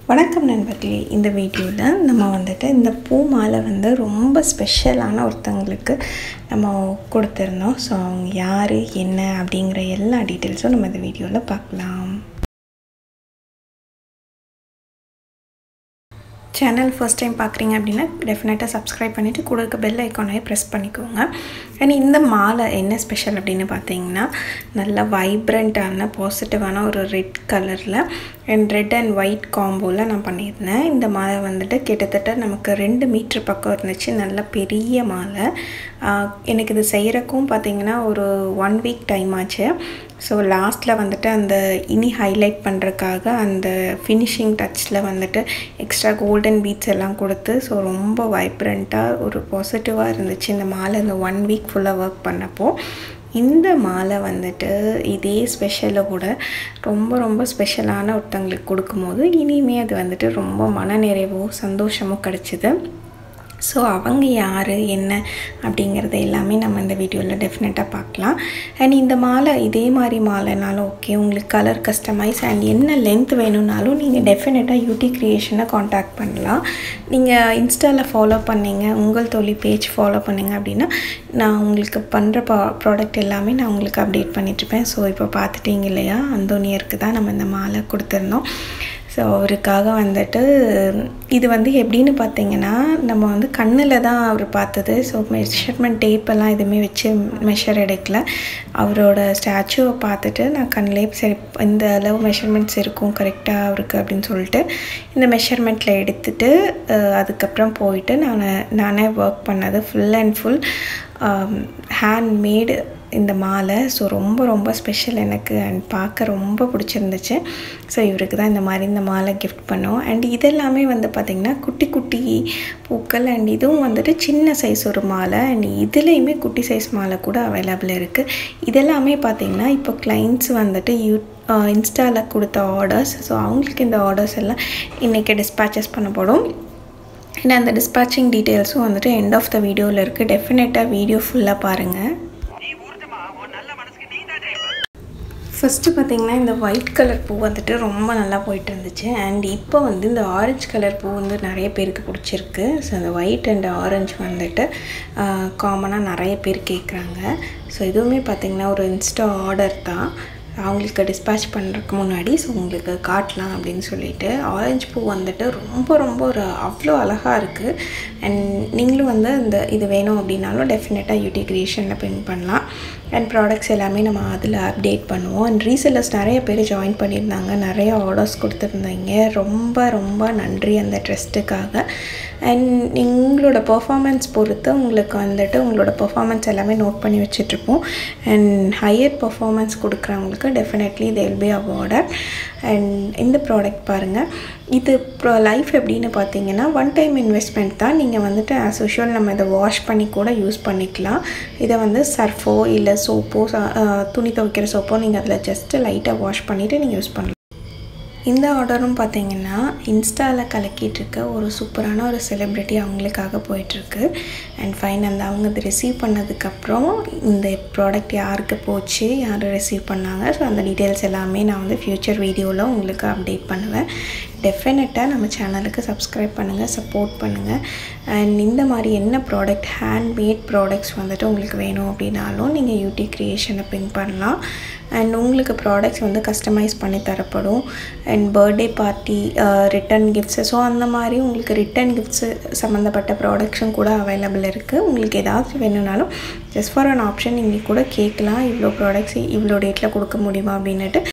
வணக்கம் நண்பர்களே இந்த வீடியோவில் நம்ம வந்துட்டு இந்த பூ மாலை வந்து ரொம்ப ஸ்பெஷலான ஒருத்தவங்களுக்கு நம்ம கொடுத்துருந்தோம் ஸோ அவங்க யார் என்ன அப்படிங்கிற எல்லா டீட்டெயில்ஸும் நம்ம இந்த வீடியோவில் பார்க்கலாம் சேனல் ஃபர்ஸ்ட் டைம் பார்க்குறீங்க அப்படின்னா டெஃபினட்டாக சப்ஸ்கிரைப் பண்ணிவிட்டு கூட இருக்க பெல் ஐக்கானே ப்ரெஸ் பண்ணிக்கோங்க அண்ட் இந்த மாலை என்ன ஸ்பெஷல் அப்படின்னு பார்த்தீங்கன்னா நல்ல வைப்ரண்ட்டான பாசிட்டிவான ஒரு ரெட் கலரில் அண்ட் ரெட் அண்ட் ஒயிட் காம்போவில் நான் பண்ணியிருந்தேன் இந்த மாலை வந்துட்டு கிட்டத்தட்ட நமக்கு ரெண்டு மீட்ரு பக்கம் இருந்துச்சு நல்ல பெரிய மாலை எனக்கு இது செய்கிறக்கும் பார்த்திங்கன்னா ஒரு ஒன் வீக் டைம் ஆச்சு ஸோ லாஸ்ட்டில் வந்துட்டு அந்த இனி ஹைலைட் பண்ணுறதுக்காக அந்த ஃபினிஷிங் டச்சில் வந்துட்டு எக்ஸ்ட்ரா கோல்டன் பீட்ஸ் எல்லாம் கொடுத்து ஸோ ரொம்ப வைப்ரண்ட்டாக ஒரு பாசிட்டிவாக இருந்துச்சு இந்த மாலை இந்த ஒன் வீக் ஃபுல்லாக ஒர்க் பண்ணப்போ இந்த மாலை வந்துட்டு இதே ஸ்பெஷலை கூட ரொம்ப ரொம்ப ஸ்பெஷலான ஒருத்தங்களுக்கு கொடுக்கும்போது இனிமே அது வந்துட்டு ரொம்ப மனநிறைவோ சந்தோஷமோ கிடச்சிது ஸோ அவங்க யார் என்ன அப்படிங்கிறத எல்லாமே நம்ம இந்த வீடியோவில் டெஃபினட்டாக பார்க்கலாம் அண்ட் இந்த மாலை இதே மாதிரி மாலைனாலும் ஓகே உங்களுக்கு கலர் கஸ்டமைஸ் அண்ட் என்ன லென்த் வேணும்னாலும் நீங்கள் டெஃபினட்டாக யூடி க்ரியேஷனை காண்டாக்ட் பண்ணலாம் நீங்கள் இன்ஸ்டாவில் ஃபாலோ பண்ணீங்க உங்கள் தொழில் பேஜ் ஃபாலோ பண்ணிங்க அப்படின்னா நான் உங்களுக்கு பண்ணுற ப்ரா ப்ராடக்ட் எல்லாமே நான் உங்களுக்கு அப்டேட் பண்ணிட்டுருப்பேன் ஸோ இப்போ பார்த்துட்டீங்க இல்லையா அந்தோனியருக்கு தான் நம்ம இந்த மாலை கொடுத்துருந்தோம் ஸோ அவருக்காக வந்துட்டு இது வந்து எப்படின்னு பார்த்தீங்கன்னா நம்ம வந்து கண்ணில் தான் அவர் பார்த்தது ஸோ மெஷர்மெண்ட் டேப்பெல்லாம் எதுவுமே வச்சு மெஷர் எடுக்கல அவரோட ஸ்டாச்சுவை பார்த்துட்டு நான் கண்ணிலே சரி இந்த அளவு மெஷர்மெண்ட்ஸ் இருக்கும் கரெக்டாக அவருக்கு அப்படின்னு சொல்லிட்டு இந்த மெஷர்மெண்ட்டில் எடுத்துகிட்டு அதுக்கப்புறம் போயிட்டு நான் நானே ஒர்க் பண்ணது ஃபுல் அண்ட் ஃபுல் ஹேண்ட்மேடு இந்த மாலை ஸோ ரொம்ப ரொம்ப ஸ்பெஷல் எனக்கு அண்ட் பார்க்க ரொம்ப பிடிச்சிருந்துச்சு ஸோ இவருக்கு தான் இந்த மாதிரி இந்த மாலை கிஃப்ட் பண்ணோம் அண்ட் இதெல்லாமே வந்து பார்த்திங்கன்னா குட்டி குட்டி பூக்கள் அண்ட் இதுவும் வந்துட்டு சின்ன சைஸ் ஒரு மாலை அண்ட் இதுலேயுமே குட்டி சைஸ் மாலை கூட அவைலபிள் இருக்குது இதெல்லாமே பார்த்திங்கன்னா இப்போ கிளைண்ட்ஸ் வந்துட்டு யூ இன்ஸ்டாவில் கொடுத்த ஆர்டர்ஸ் ஸோ அவங்களுக்கு இந்த ஆர்டர்ஸ் எல்லாம் இன்றைக்கி டிஸ்பேச்சஸ் பண்ணப்படும் அண்ட் அந்த டிஸ்பேச்சிங் டீட்டெயில்ஸும் வந்துட்டு எண்ட் ஆஃப் த வீடியோவில் இருக்குது டெஃபினட்டாக வீடியோ ஃபுல்லாக பாருங்கள் ஃபஸ்ட்டு பார்த்திங்கன்னா இந்த ஒயிட் கலர் பூ வந்துட்டு ரொம்ப நல்லா போயிட்டு இருந்துச்சு அண்ட் இப்போ வந்து இந்த ஆரஞ்சு கலர் பூ வந்து நிறைய பேருக்கு பிடிச்சிருக்கு ஸோ அந்த ஒயிட் அண்ட் ஆரஞ்சு வந்துட்டு காமனாக நிறைய பேர் கேட்குறாங்க ஸோ இதுவுமே பார்த்திங்கன்னா ஒரு இன்ஸ்டா ஆர்டர் தான் அவங்களுக்கு டிஸ்பேச் பண்ணுறதுக்கு முன்னாடி ஸோ உங்களுக்கு காட்டலாம் அப்படின்னு சொல்லிட்டு ஆரஞ்சு பூ வந்துட்டு ரொம்ப ரொம்ப ஒரு அவ்வளோ அழகாக இருக்குது அண்ட் நீங்களும் வந்து இந்த இது வேணும் அப்படின்னாலும் டெஃபினட்டாக யூடி க்ரியேஷனில் பிரிண்ட் பண்ணலாம் அண்ட் ப்ராடக்ட்ஸ் எல்லாமே நம்ம அதில் அப்டேட் பண்ணுவோம் அண்ட் ரீசெல்லர்ஸ் நிறைய பேர் ஜாயின் பண்ணியிருந்தாங்க நிறைய ஆர்டர்ஸ் கொடுத்துருந்தீங்க ரொம்ப ரொம்ப நன்றி அந்த ட்ரெஸ்ட்டுக்காக அண்ட் எங்களோட பர்ஃபாமன்ஸ் பொறுத்து உங்களுக்கு வந்துட்டு உங்களோட பர்ஃபாமன்ஸ் எல்லாமே நோட் பண்ணி வச்சுட்ருப்போம் அண்ட் ஹையர் பர்ஃபாமன்ஸ் கொடுக்குறவங்களுக்கு definitely they'll be awarded and இந்த ப்ராடக்ட் பாருங்கள் இது ப்ரோ லைஃப் எப்படின்னு பார்த்தீங்கன்னா ஒன் டைம் இன்வெஸ்ட்மெண்ட் தான் நீங்கள் வந்துட்டு ஆஸ் யூஷுவல் நம்ம இதை வாஷ் பண்ணி கூட யூஸ் பண்ணிக்கலாம் இதை வந்து சர்ஃபோ இல்லை சோப்போ துணி துவைக்கிற சோப்போ நீங்கள் அதில் ஜஸ்ட்டு லைட்டாக வாஷ் பண்ணிவிட்டு நீங்கள் யூஸ் பண்ணலாம் இந்த ஆர்டரும் பார்த்தீங்கன்னா இன்ஸ்டாவில் கலக்கிட்டுருக்க ஒரு சூப்பரான ஒரு செலிப்ரிட்டி அவங்களுக்காக போயிட்டுருக்கு அண்ட் ஃபைன் அந்த அவங்க அதை ரிசீவ் பண்ணதுக்கப்புறம் இந்த ப்ராடக்ட் யாருக்கு போச்சு யார் ரிசீவ் பண்ணாங்க ஸோ அந்த டீட்டெயில்ஸ் எல்லாமே நான் வந்து ஃப்யூச்சர் வீடியோவில் உங்களுக்கு அப்டேட் பண்ணுவேன் டெஃபினட்டாக நம்ம சேனலுக்கு சப்ஸ்கிரைப் பண்ணுங்கள் சப்போர்ட் பண்ணுங்கள் அண்ட் இந்த மாதிரி என்ன ப்ராடக்ட் ஹேண்ட்மேட் ப்ராடக்ட்ஸ் வந்துட்டு உங்களுக்கு வேணும் அப்படின்னாலும் நீங்கள் யூடி க்ரியேஷனை பின் பண்ணலாம் அண்ட் உங்களுக்கு ப்ராடக்ட்ஸ் வந்து கஸ்டமைஸ் பண்ணி தரப்படும் and birthday party return gifts so அந்த மாதிரி உங்களுக்கு ரிட்டன் கிஃப்ட்ஸு சம்மந்தப்பட்ட ப்ராடக்ட்ஸும் கூட அவைலபிள் இருக்குது உங்களுக்கு ஏதாச்சும் வேணும்னாலும் ஜஸ்ட் ஃபார் அன் ஆப்ஷன் நீங்கள் கூட கேட்கலாம் இவ்வளோ ப்ராடக்ட்ஸ் இவ்வளோ டேட்டில் கொடுக்க முடியுமா அப்படின்னுட்டு